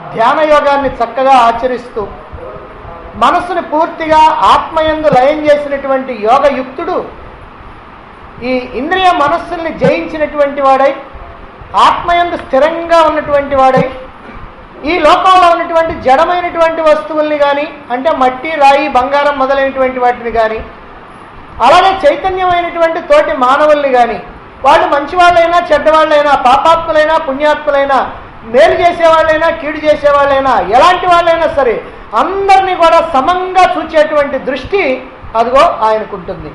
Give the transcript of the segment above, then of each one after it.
ధ్యాన యోగాన్ని చక్కగా ఆచరిస్తూ మనసుని పూర్తిగా ఆత్మయందు లయం చేసినటువంటి యోగయుక్తుడు ఈ ఇంద్రియ మనస్సుల్ని జయించినటువంటి వాడై ఆత్మయందు స్థిరంగా ఉన్నటువంటి వాడై ఈ లోకంలో ఉన్నటువంటి జడమైనటువంటి వస్తువుల్ని కానీ అంటే మట్టి రాయి బంగారం మొదలైనటువంటి వాటిని కానీ అలాగే చైతన్యమైనటువంటి తోటి మానవుల్ని కానీ వాళ్ళు మంచివాళ్ళైనా చెడ్డవాళ్ళైనా పాపాత్ములైనా పుణ్యాత్ములైనా మేలు చేసేవాళ్ళైనా కీడు చేసేవాళ్ళైనా ఎలాంటి వాళ్ళైనా సరే అందరినీ కూడా సమంగా చూచేటువంటి దృష్టి అదిగో ఆయనకుంటుంది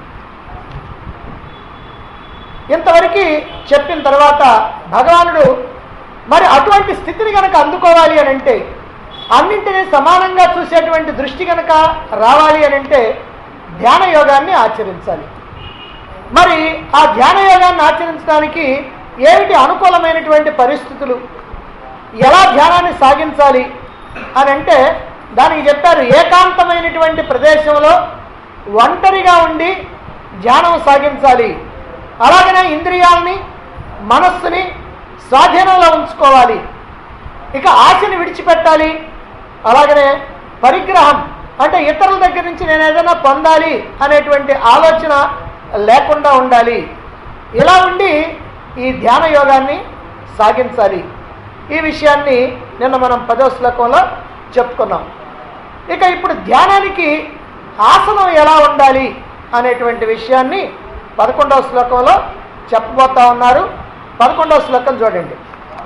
ఇంతవరకు చెప్పిన తర్వాత భగవానుడు మరి అటువంటి స్థితిని కనుక అందుకోవాలి అని అంటే అన్నింటినీ సమానంగా చూసేటువంటి దృష్టి కనుక రావాలి అని అంటే ధ్యాన యోగాన్ని ఆచరించాలి మరి ఆ ధ్యాన యోగాన్ని ఆచరించడానికి ఏమిటి అనుకూలమైనటువంటి పరిస్థితులు ఎలా ధ్యానాన్ని సాగించాలి అని అంటే దానికి చెప్పారు ఏకాంతమైనటువంటి ప్రదేశంలో ఒంటరిగా ఉండి ధ్యానం సాగించాలి అలాగనే ఇంద్రియాలని మనస్సుని స్వాధీనంలో ఉంచుకోవాలి ఇక ఆశని విడిచిపెట్టాలి అలాగనే పరిగ్రహం అంటే ఇతరుల దగ్గర నుంచి నేను ఏదైనా పొందాలి అనేటువంటి ఆలోచన లేకుండా ఉండాలి ఇలా ఉండి ఈ ధ్యాన యోగాన్ని సాగించాలి ఈ విషయాన్ని నిన్న మనం పదో శ్లోకంలో చెప్పుకున్నాం ఇక ఇప్పుడు ధ్యానానికి ఆసనం ఎలా ఉండాలి అనేటువంటి విషయాన్ని పదకొండవ శ్లోకంలో చెప్పబోతా ఉన్నారు పదకొండవ శ్లోకం చూడండి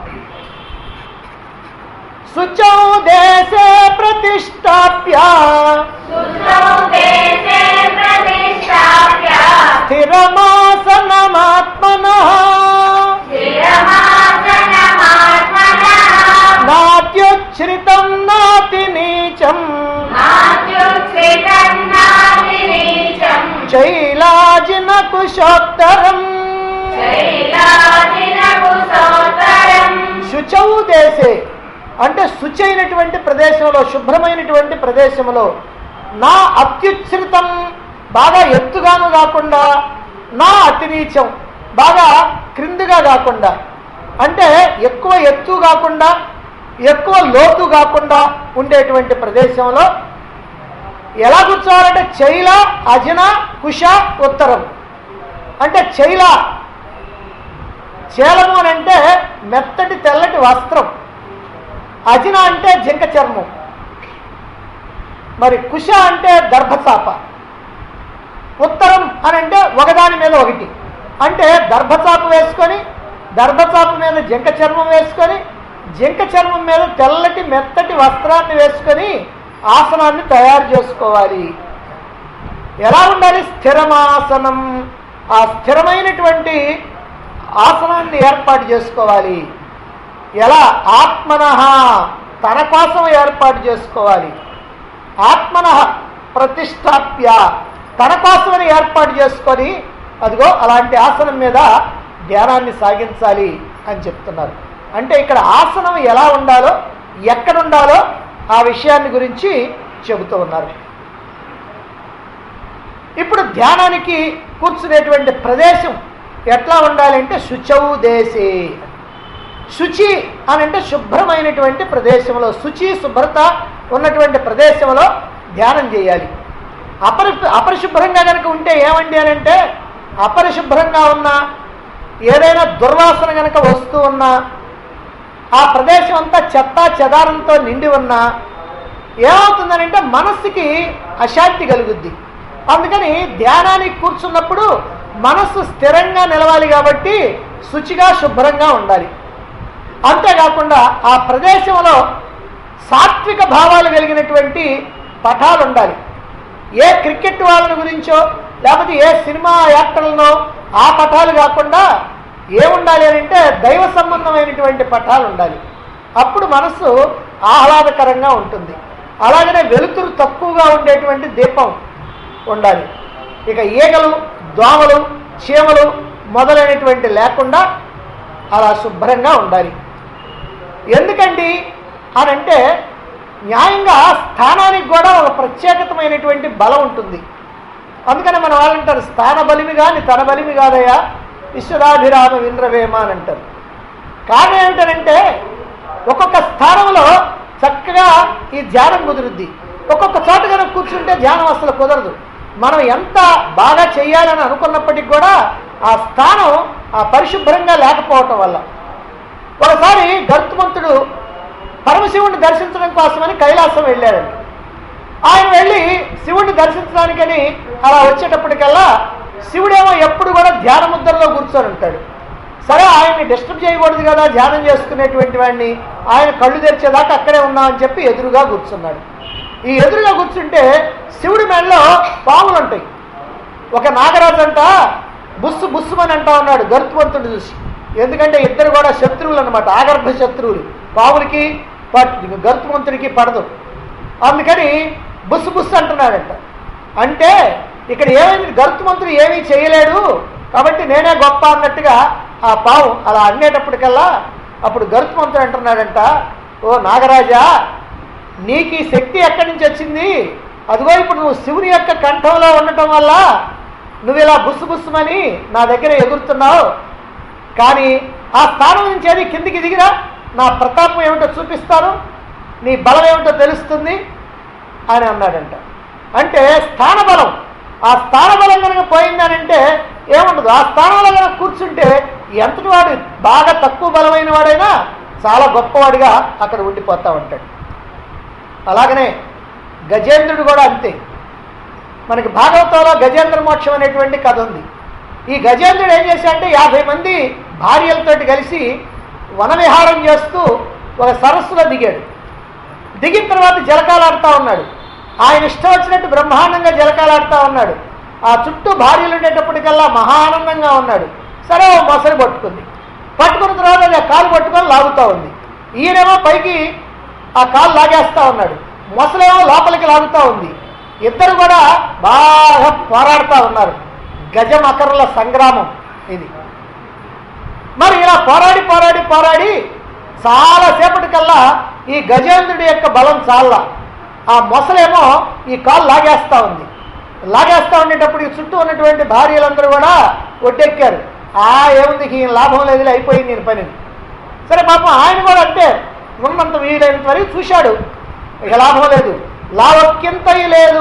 శుచౌ దేశే ప్రతిష్టాప్య शुद्धौ देशे प्रतिष्ठाप्य స్థిరమాసనమాత్మన स्थिरमासनमात्मनः నాత్యుచ్ఛ్రితం నాతి నీచం मात्युच्छ्रितं नातिनीचं శైలాజిన కుశోత్తరం शैलाजिनकुशोत्तरम् శుచౌ దేశే అంటే శుచైనటువంటి ప్రదేశంలో శుభ్రమైనటువంటి ప్రదేశంలో నా అత్యుచ్ఛ్రితం బాగా ఎత్తుగాను కాకుండా నా అతి నీచం బాగా క్రిందిగా కాకుండా అంటే ఎక్కువ ఎత్తు కాకుండా ఎక్కువ లోతు కాకుండా ఉండేటువంటి ప్రదేశంలో ఎలా కూర్చోవాలంటే చైల అజన కుష ఉత్తరం అంటే చైల చేలము అని అంటే మెత్తటి తెల్లటి వస్త్రం అజిన అంటే జింక చర్మం మరి కుష అంటే దర్భచాప ఉత్తరం అని అంటే ఒకదాని మీద ఒకటి అంటే దర్భచాప వేసుకొని దర్భచాప మీద జింక చర్మం వేసుకొని జింక చర్మం మీద తెల్లటి మెత్తటి వస్త్రాన్ని వేసుకొని ఆసనాన్ని తయారు చేసుకోవాలి ఎలా ఉండాలి స్థిరమాసనం ఆ స్థిరమైనటువంటి ఆసనాన్ని ఏర్పాటు చేసుకోవాలి ఎలా ఆత్మన తన కోసం ఏర్పాటు చేసుకోవాలి ఆత్మన ప్రతిష్టాప్య తన కోసమని ఏర్పాటు చేసుకొని అదిగో అలాంటి ఆసనం మీద ధ్యానాన్ని సాగించాలి అని చెప్తున్నారు అంటే ఇక్కడ ఆసనం ఎలా ఉండాలో ఎక్కడ ఉండాలో ఆ విషయాన్ని గురించి చెబుతూ ఉన్నారు ఇప్పుడు ధ్యానానికి కూర్చునేటువంటి ప్రదేశం ఎట్లా ఉండాలంటే శుచౌ దేశే శుచి అని అంటే శుభ్రమైనటువంటి ప్రదేశంలో శుచి శుభ్రత ఉన్నటువంటి ప్రదేశంలో ధ్యానం చేయాలి అపరి అపరిశుభ్రంగా కనుక ఉంటే ఏమండి అని అంటే అపరిశుభ్రంగా ఉన్న ఏదైనా దుర్వాసన కనుక వస్తూ ఉన్నా ఆ ప్రదేశం అంతా చెత్త చెదారంతో నిండి ఉన్నా ఏమవుతుందనంటే మనస్సుకి అశాంతి కలుగుద్ది అందుకని ధ్యానానికి కూర్చున్నప్పుడు మనస్సు స్థిరంగా నిలవాలి కాబట్టి శుచిగా శుభ్రంగా ఉండాలి అంతేకాకుండా ఆ ప్రదేశంలో సాత్విక భావాలు కలిగినటువంటి పటాలు ఉండాలి ఏ క్రికెట్ వాళ్ళని గురించో లేకపోతే ఏ సినిమా యాక్టర్లనో ఆ పటాలు కాకుండా ఏముండాలి అని అంటే దైవ సంబంధమైనటువంటి పటాలు ఉండాలి అప్పుడు మనస్సు ఆహ్లాదకరంగా ఉంటుంది అలాగనే వెలుతురు తక్కువగా ఉండేటువంటి దీపం ఉండాలి ఇక ఈగలు దోమలు చీమలు మొదలైనటువంటి లేకుండా అలా శుభ్రంగా ఉండాలి ఎందుకండి అని అంటే న్యాయంగా స్థానానికి కూడా ఒక ప్రత్యేకతమైనటువంటి బలం ఉంటుంది అందుకని మన వాళ్ళు అంటారు స్థాన బలిమి కానీ తన బలిమి కాదయ్యా విశ్వదాభిరామ ఇంద్రవేమ అని అంటారు కారణం ఏమిటనంటే ఒక్కొక్క స్థానంలో ఈ ధ్యానం కుదురుద్ది ఒక్కొక్క చోట కనుక కూర్చుంటే ధ్యానం అసలు కుదరదు మనం ఎంత బాగా చేయాలని అనుకున్నప్పటికీ కూడా ఆ స్థానం ఆ పరిశుభ్రంగా లేకపోవటం వల్ల ఒకసారి గరుత్మంతుడు పరమశివుణ్ణి దర్శించడం కోసమని కైలాసం వెళ్ళాడండి ఆయన వెళ్ళి శివుణ్ణి దర్శించడానికని అలా వచ్చేటప్పటికల్లా శివుడేమో ఎప్పుడు కూడా ధ్యాన ముద్రలో కూర్చొని ఉంటాడు సరే ఆయన్ని డిస్టర్బ్ చేయకూడదు కదా ధ్యానం చేసుకునేటువంటి వాడిని ఆయన కళ్ళు తెరిచేదాకా అక్కడే ఉన్నామని చెప్పి ఎదురుగా కూర్చున్నాడు ఈ ఎదురుగా కూర్చుంటే శివుడి మెడలో పాములు ఉంటాయి ఒక నాగరాజు అంట బుస్సు బుస్సుమని అంటా ఉన్నాడు గరుత్మంతుడు చూసి ఎందుకంటే ఇద్దరు కూడా శత్రువులు అనమాట ఆగర్భ శత్రువులు పావులకి పట్ గరుత్మంతుడికి పడదు అందుకని బుస్సు బుస్సు అంటున్నాడంట అంటే ఇక్కడ ఏమైంది గరుత్మంతుడు ఏమీ చేయలేడు కాబట్టి నేనే గొప్ప అన్నట్టుగా ఆ పావు అలా అనేటప్పటికల్లా అప్పుడు గరుత్మంతుడు అంటున్నాడంట ఓ నాగరాజా నీకు ఈ శక్తి ఎక్కడి నుంచి వచ్చింది అదిగో ఇప్పుడు నువ్వు శివుని యొక్క కంఠంలో ఉండటం వల్ల నువ్వు ఇలా బుస్సు బుస్సుమని నా దగ్గర ఎగురుతున్నావు కానీ ఆ స్థానం నుంచి ఏది కిందికి దిగిరా నా ప్రతాపం ఏమిటో చూపిస్తాను నీ బలం ఏమిటో తెలుస్తుంది అని అన్నాడంట అంటే స్థాన బలం ఆ స్థాన బలం కనుక పోయిందనంటే ఏముండదు ఆ స్థానంలో కనుక కూర్చుంటే ఎంతటి వాడు బాగా తక్కువ బలమైన వాడైనా చాలా గొప్పవాడిగా అక్కడ ఉండిపోతూ ఉంటాడు అలాగనే గజేంద్రుడు కూడా అంతే మనకి భాగవతంలో గజేంద్ర మోక్షం అనేటువంటి కథ ఉంది ఈ గజేంద్రుడు ఏం చేశాడంటే యాభై మంది భార్యలతోటి కలిసి వనవిహారం చేస్తూ ఒక సరస్సులో దిగాడు దిగిన తర్వాత జలకాలాడుతూ ఉన్నాడు ఆయన ఇష్టం వచ్చినట్టు బ్రహ్మాండంగా జలకాలాడుతూ ఉన్నాడు ఆ చుట్టూ భార్యలు ఉండేటప్పటికల్లా మహా ఆనందంగా ఉన్నాడు సరే ఓ మొసలి పట్టుకుంది పట్టుకున్న తర్వాత అది ఆ కాలు పట్టుకొని లాగుతూ ఉంది ఈయనేమో పైకి ఆ కాలు లాగేస్తా ఉన్నాడు మొసలేమో లోపలికి లాగుతూ ఉంది ఇద్దరు కూడా బాగా పోరాడుతూ ఉన్నారు గజమకరుల సంగ్రామం ఇది మరి ఇలా పోరాడి పోరాడి పోరాడి చాలాసేపటికల్లా ఈ గజేంద్రుడి యొక్క బలం చాలా ఆ మొసలేమో ఈ కాలు లాగేస్తా ఉంది లాగేస్తా ఉండేటప్పుడు ఈ చుట్టూ ఉన్నటువంటి భార్యలందరూ కూడా ఒడ్డెక్కారు ఆ ఏముంది ఈయన లాభం లేదు అయిపోయింది నేను పని సరే పాపం ఆయన కూడా అంటే ఉన్నంత వీలైనంత వరకు చూశాడు ఇక లాభం లేదు లావక్కింతయి లేదు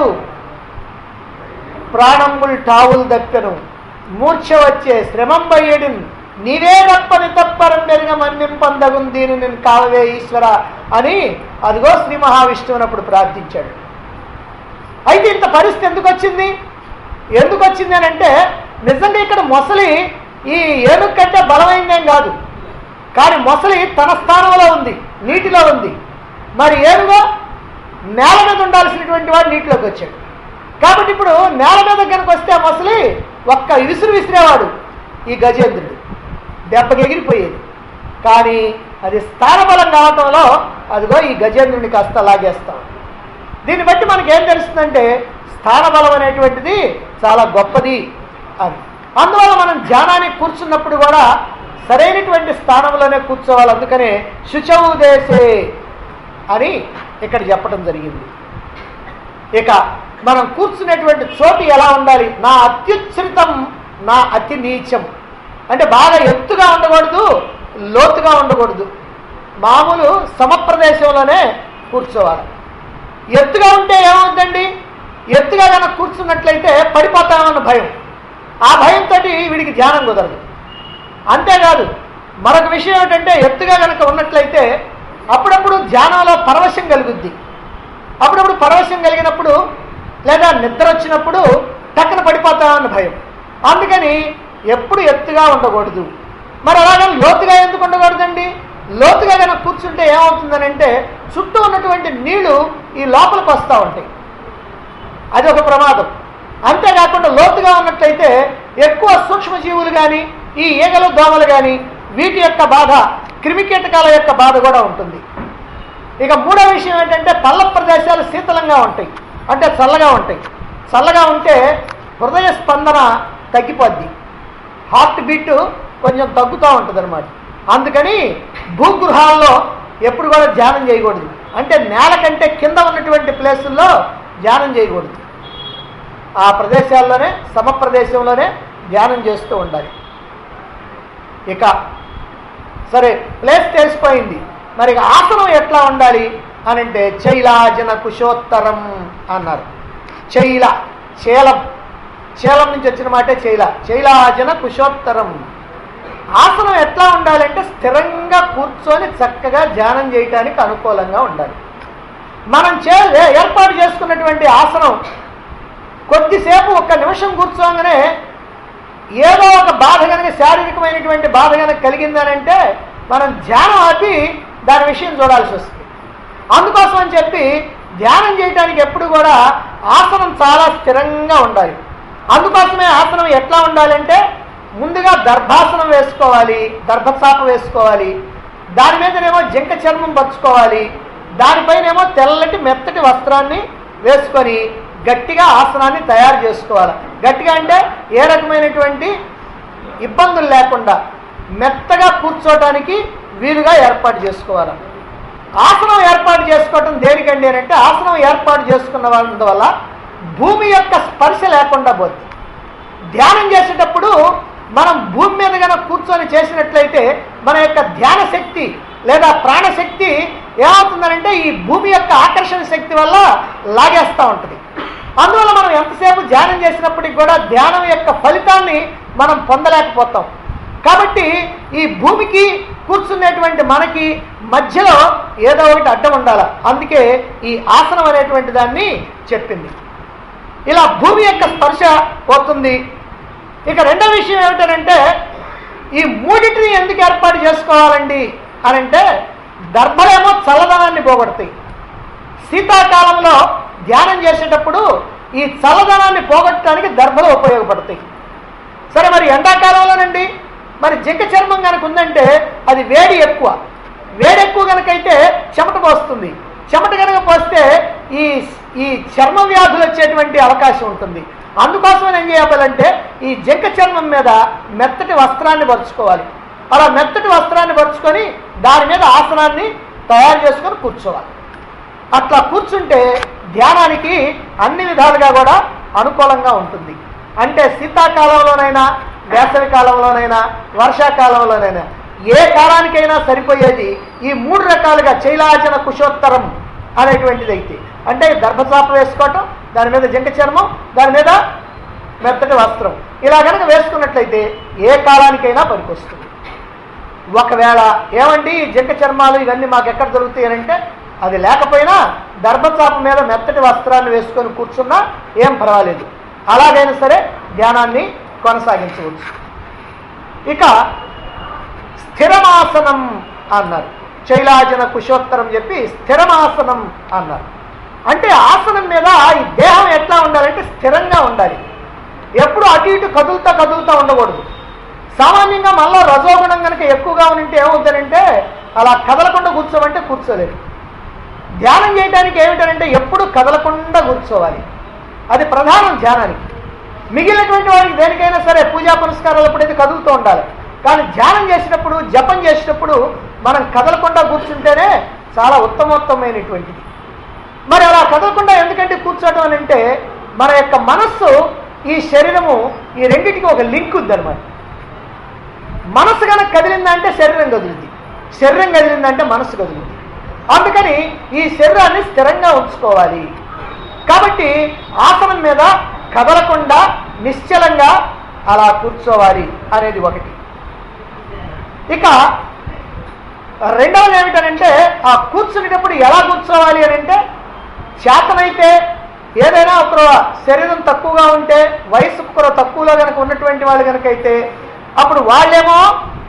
ప్రాణంబుల్ టావులు దప్పెను మూర్ఛ వచ్చే శ్రమం బయ్యడిన్ నీవే తప్పని తప్పరం మెరుగ మన్యం పొందగుంది నేను కావవే ఈశ్వర అని అదిగో శ్రీ మహావిష్ణువునప్పుడు ప్రార్థించాడు అయితే ఇంత పరిస్థితి ఎందుకు వచ్చింది ఎందుకు వచ్చింది అని అంటే నిజంగా ఇక్కడ మొసలి ఈ ఏనుగు కంటే బలమైందేం కాదు కానీ మొసలి తన స్థానంలో ఉంది నీటిలో ఉంది మరి ఏనుగో నేల మీద ఉండాల్సినటువంటి వాడు నీటిలోకి వచ్చాడు కాబట్టి ఇప్పుడు నేల మీద కనుక వస్తే ఆ మొసలి ఒక్క విసురు విసిరేవాడు ఈ గజేంద్రుడు దెబ్బకి ఎగిరిపోయేది కానీ అది స్థానబలం కావటంలో అదిగో ఈ గజేంద్రుడిని కాస్త లాగేస్తాం దీన్ని బట్టి మనకి ఏం తెలుస్తుందంటే స్థానబలం అనేటువంటిది చాలా గొప్పది అని అందువల్ల మనం ధ్యానానికి కూర్చున్నప్పుడు కూడా సరైనటువంటి స్థానంలోనే కూర్చోవాలి అందుకనే శుచవు దేశే అని ఇక్కడ చెప్పడం జరిగింది ఇక మనం కూర్చునేటువంటి చోటు ఎలా ఉండాలి నా అత్యుచ్ఛ్రితం నా అతి నీచం అంటే బాగా ఎత్తుగా ఉండకూడదు లోతుగా ఉండకూడదు మామూలు సమప్రదేశంలోనే కూర్చోవాలి ఎత్తుగా ఉంటే ఏమవుతుందండి ఎత్తుగా కనుక కూర్చున్నట్లయితే పడిపోతామన్న భయం ఆ భయంతో వీడికి ధ్యానం కుదరదు అంతేకాదు మరొక విషయం ఏంటంటే ఎత్తుగా కనుక ఉన్నట్లయితే అప్పుడప్పుడు ధ్యానంలో పరవశం కలుగుద్ది అప్పుడప్పుడు పరవశం కలిగినప్పుడు లేదా నిద్ర వచ్చినప్పుడు టక్కన పడిపోతామన్న భయం అందుకని ఎప్పుడు ఎత్తుగా ఉండకూడదు మరి అలాగే లోతుగా ఎందుకు ఉండకూడదండి లోతుగా కనుక కూర్చుంటే ఏమవుతుందని అంటే చుట్టూ ఉన్నటువంటి నీళ్లు ఈ లోపలికి వస్తూ ఉంటాయి అది ఒక ప్రమాదం అంతేకాకుండా లోతుగా ఉన్నట్లయితే ఎక్కువ సూక్ష్మజీవులు కానీ ఈ ఈగలు దోమలు కానీ వీటి యొక్క బాధ క్రిమికీటకాల యొక్క బాధ కూడా ఉంటుంది ఇక మూడో విషయం ఏంటంటే పల్ల ప్రదేశాలు శీతలంగా ఉంటాయి అంటే చల్లగా ఉంటాయి చల్లగా ఉంటే హృదయ స్పందన తగ్గిపోద్ది హార్ట్ బీట్ కొంచెం తగ్గుతూ ఉంటుంది అనమాట అందుకని భూగృహాల్లో ఎప్పుడు కూడా ధ్యానం చేయకూడదు అంటే నేల కంటే కింద ఉన్నటువంటి ప్లేసుల్లో ధ్యానం చేయకూడదు ఆ ప్రదేశాల్లోనే సమ ప్రదేశంలోనే ధ్యానం చేస్తూ ఉండాలి ఇక సరే ప్లేస్ తెలిసిపోయింది మరి ఇక ఆసనం ఎట్లా ఉండాలి అని అంటే చైలాజన కుశోత్తరం అన్నారు చైల చేలం చేలం నుంచి వచ్చిన మాటే చైల చైలాజన కుశోత్తరం ఆసనం ఎట్లా ఉండాలంటే స్థిరంగా కూర్చొని చక్కగా ధ్యానం చేయటానికి అనుకూలంగా ఉండాలి మనం చే ఏ- ఏర్పాటు చేసుకున్నటువంటి ఆసనం కొద్దిసేపు ఒక్క నిమిషం కూర్చోగానే ఏదో ఒక బాధ కనుక శారీరకమైనటువంటి బాధ కనుక కలిగిందనంటే మనం ధ్యానం ఆపి దాని విషయం చూడాల్సి వస్తుంది అందుకోసం అని చెప్పి ధ్యానం చేయడానికి ఎప్పుడు కూడా ఆసనం చాలా స్థిరంగా ఉండాలి అందుకోసమే ఆసనం ఎట్లా ఉండాలంటే ముందుగా దర్భాసనం వేసుకోవాలి దర్భచాప వేసుకోవాలి దాని మీదనేమో జింక చర్మం పరుచుకోవాలి దానిపైనేమో తెల్లటి మెత్తటి వస్త్రాన్ని వేసుకొని గట్టిగా ఆసనాన్ని తయారు చేసుకోవాలి గట్టిగా అంటే ఏ రకమైనటువంటి ఇబ్బందులు లేకుండా మెత్తగా కూర్చోటానికి వీలుగా ఏర్పాటు చేసుకోవాలి ఆసనం ఏర్పాటు చేసుకోవటం దేనికండి అని అంటే ఆసనం ఏర్పాటు చేసుకున్న వాళ్ళ వల్ల భూమి యొక్క స్పర్శ లేకుండా పోతుంది ధ్యానం చేసేటప్పుడు మనం భూమి మీద కనుక కూర్చొని చేసినట్లయితే మన యొక్క ధ్యాన శక్తి లేదా ప్రాణశక్తి ఏమవుతుందనంటే ఈ భూమి యొక్క ఆకర్షణ శక్తి వల్ల లాగేస్తూ ఉంటుంది అందువల్ల మనం ఎంతసేపు ధ్యానం చేసినప్పటికి కూడా ధ్యానం యొక్క ఫలితాన్ని మనం పొందలేకపోతాం కాబట్టి ఈ భూమికి కూర్చునేటువంటి మనకి మధ్యలో ఏదో ఒకటి అడ్డం ఉండాలి అందుకే ఈ ఆసనం అనేటువంటి దాన్ని చెప్పింది ఇలా భూమి యొక్క స్పర్శ పోతుంది ఇక రెండో విషయం ఏమిటనంటే ఈ మూడింటిని ఎందుకు ఏర్పాటు చేసుకోవాలండి అని అంటే దర్భలేమో చల్లదనాన్ని పోగొడతాయి శీతాకాలంలో ధ్యానం చేసేటప్పుడు ఈ చల్లదనాన్ని పోగొట్టడానికి దర్భలు ఉపయోగపడతాయి సరే మరి ఎండాకాలంలోనండి మరి జింక చర్మం కనుక ఉందంటే అది వేడి ఎక్కువ వేడి ఎక్కువ కనుకైతే చెమట పోస్తుంది చెమట కనుక పోస్తే ఈ ఈ చర్మ వ్యాధులు వచ్చేటువంటి అవకాశం ఉంటుంది అందుకోసం ఏం చేయాలంటే ఈ జింక చర్మం మీద మెత్తటి వస్త్రాన్ని పరుచుకోవాలి అలా మెత్తటి వస్త్రాన్ని పరుచుకొని దాని మీద ఆసనాన్ని తయారు చేసుకొని కూర్చోవాలి అట్లా కూర్చుంటే ధ్యానానికి అన్ని విధాలుగా కూడా అనుకూలంగా ఉంటుంది అంటే శీతాకాలంలోనైనా వేసవి కాలంలోనైనా వర్షాకాలంలోనైనా ఏ కాలానికైనా సరిపోయేది ఈ మూడు రకాలుగా చైలాచన కుశోత్తరం అనేటువంటిది అయితే అంటే దర్భచాప వేసుకోవటం దాని మీద జింక చర్మం దాని మీద మెత్తటి వస్త్రం ఇలా కనుక వేసుకున్నట్లయితే ఏ కాలానికైనా పనికొస్తుంది ఒకవేళ ఏమండి ఈ జింక చర్మాలు ఇవన్నీ మాకు ఎక్కడ దొరుకుతాయి అని అంటే అది లేకపోయినా దర్భచాప మీద మెత్తటి వస్త్రాన్ని వేసుకొని కూర్చున్నా ఏం పర్వాలేదు అలాగైనా సరే ధ్యానాన్ని కొనసాగించవచ్చు ఇక స్థిరమాసనం అన్నారు చైలాజన కుశోత్తరం చెప్పి స్థిరమాసనం అన్నారు అంటే ఆసనం మీద ఈ దేహం ఎట్లా ఉండాలంటే స్థిరంగా ఉండాలి ఎప్పుడు అటు ఇటు కదులుతా కదులుతా ఉండకూడదు సామాన్యంగా మనలో రజోగుణం కనుక ఎక్కువగా ఉంటే ఏమవుతారంటే అలా కదలకుండా కూర్చోమంటే కూర్చోలేరు ధ్యానం చేయడానికి ఏమిటంటే ఎప్పుడు కదలకుండా కూర్చోవాలి అది ప్రధానం ధ్యానానికి మిగిలినటువంటి వారికి దేనికైనా సరే పూజా పురస్కారాలు ఎప్పుడైతే కదులుతూ ఉండాలి కానీ ధ్యానం చేసినప్పుడు జపం చేసినప్పుడు మనం కదలకుండా కూర్చుంటేనే చాలా ఉత్తమోత్తమైనటువంటిది మరి అలా కదలకుండా ఎందుకంటే కూర్చోవడం అని అంటే మన యొక్క మనస్సు ఈ శరీరము ఈ రెండింటికి ఒక లింక్ ఉందన్నమాట మనస్సు కనుక కదిలిందంటే శరీరం కదిలింది శరీరం కదిలిందంటే మనస్సు కదిలింది అందుకని ఈ శరీరాన్ని స్థిరంగా ఉంచుకోవాలి కాబట్టి ఆసనం మీద కదలకుండా నిశ్చలంగా అలా కూర్చోవాలి అనేది ఒకటి ఇక రెండవది ఏమిటనంటే ఆ కూర్చునేటప్పుడు ఎలా కూర్చోవాలి అని అంటే చేతనైతే ఏదైనా ఒక శరీరం తక్కువగా ఉంటే వయసు కూడా తక్కువలో కనుక ఉన్నటువంటి వాళ్ళు కనుక అయితే అప్పుడు వాళ్ళేమో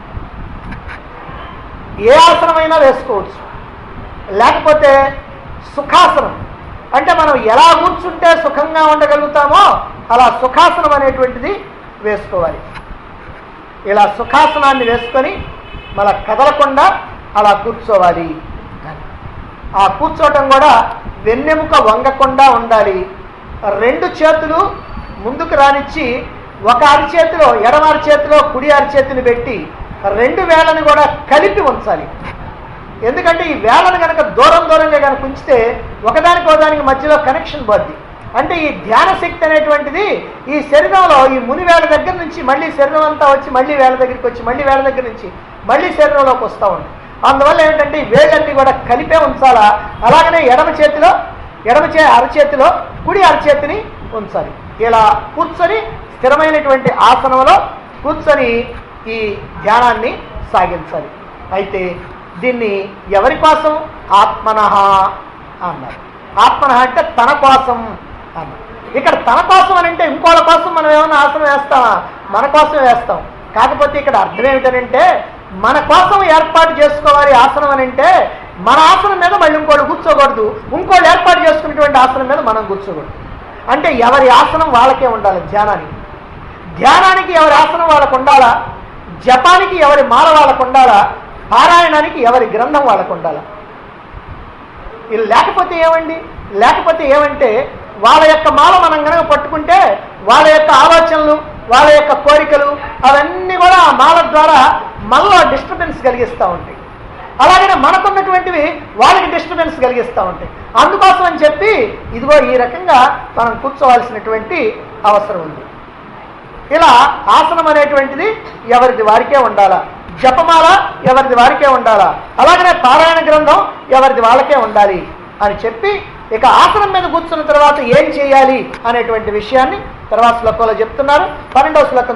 ఏ ఆసనమైనా వేసుకోవచ్చు లేకపోతే సుఖాసనం అంటే మనం ఎలా కూర్చుంటే సుఖంగా ఉండగలుగుతామో అలా సుఖాసనం అనేటువంటిది వేసుకోవాలి ఇలా సుఖాసనాన్ని వేసుకొని మన కదలకుండా అలా కూర్చోవాలి ఆ కూర్చోవటం కూడా వెన్నెముక వంగకుండా ఉండాలి రెండు చేతులు ముందుకు రానిచ్చి ఒక అరిచేతిలో ఎడమ అరిచేతిలో కుడి అరిచేతిని పెట్టి రెండు వేళ్ళని కూడా కలిపి ఉంచాలి ఎందుకంటే ఈ వేళను కనుక దూరం దూరంగా కనుక ఉంచితే ఒకదానికి ఒకదానికి మధ్యలో కనెక్షన్ పోద్ది అంటే ఈ ధ్యాన శక్తి అనేటువంటిది ఈ శరీరంలో ఈ ముని వేళ దగ్గర నుంచి మళ్ళీ శరీరం అంతా వచ్చి మళ్ళీ వేళ దగ్గరికి వచ్చి మళ్ళీ వేళ దగ్గర నుంచి మళ్ళీ శరీరంలోకి వస్తూ ఉంది అందువల్ల ఏమిటంటే ఈ వేళ్ళన్నీ కూడా కలిపే ఉంచాలా అలాగనే ఎడమ చేతిలో ఎడమ చే అరచేతిలో కుడి అరచేతిని ఉంచాలి ఇలా కూర్చొని స్థిరమైనటువంటి ఆసనంలో కూర్చొని ఈ ధ్యానాన్ని సాగించాలి అయితే దీన్ని ఎవరి కోసం ఆత్మనః అన్నారు ఆత్మనః అంటే తన కోసం అన్నారు ఇక్కడ తన కోసం అని అంటే ఇంకోళ్ళ కోసం మనం ఏమైనా ఆసనం వేస్తామా మన కోసం వేస్తాం కాకపోతే ఇక్కడ అర్థం ఏమిటనంటే మన కోసం ఏర్పాటు చేసుకోవాలి ఆసనం అని అంటే మన ఆసనం మీద మళ్ళీ ఇంకోళ్ళు కూర్చోకూడదు ఇంకోళ్ళు ఏర్పాటు చేసుకున్నటువంటి ఆసనం మీద మనం కూర్చోకూడదు అంటే ఎవరి ఆసనం వాళ్ళకే ఉండాలి ధ్యానానికి ధ్యానానికి ఎవరి ఆసనం వాళ్ళకు ఉండాలా జపానికి ఎవరి మాల వాళ్ళకు ఉండాలా పారాయణానికి ఎవరి గ్రంథం వాళ్ళకు ఉండాలా ఇది లేకపోతే ఏమండి లేకపోతే ఏమంటే వాళ్ళ యొక్క మాల మనం కనుక పట్టుకుంటే వాళ్ళ యొక్క ఆలోచనలు వాళ్ళ యొక్క కోరికలు అవన్నీ కూడా ఆ మాల ద్వారా మనలో డిస్టర్బెన్స్ కలిగిస్తూ ఉంటాయి అలాగనే మనకున్నటువంటివి వాళ్ళకి డిస్టర్బెన్స్ కలిగిస్తూ ఉంటాయి అందుకోసం అని చెప్పి ఇదిగో ఈ రకంగా మనం కూర్చోవాల్సినటువంటి అవసరం ఉంది ఇలా ఆసనం అనేటువంటిది ఎవరిది వారికే ఉండాలా జపమాల ఎవరిది వారికే ఉండాలా అలాగనే పారాయణ గ్రంథం ఎవరిది వాళ్ళకే ఉండాలి అని చెప్పి ఇక ఆసనం మీద కూర్చున్న తర్వాత ఏం చేయాలి అనేటువంటి విషయాన్ని తర్వాత శ్లోకంలో చెప్తున్నారు పన్నెండవ శ్లోకం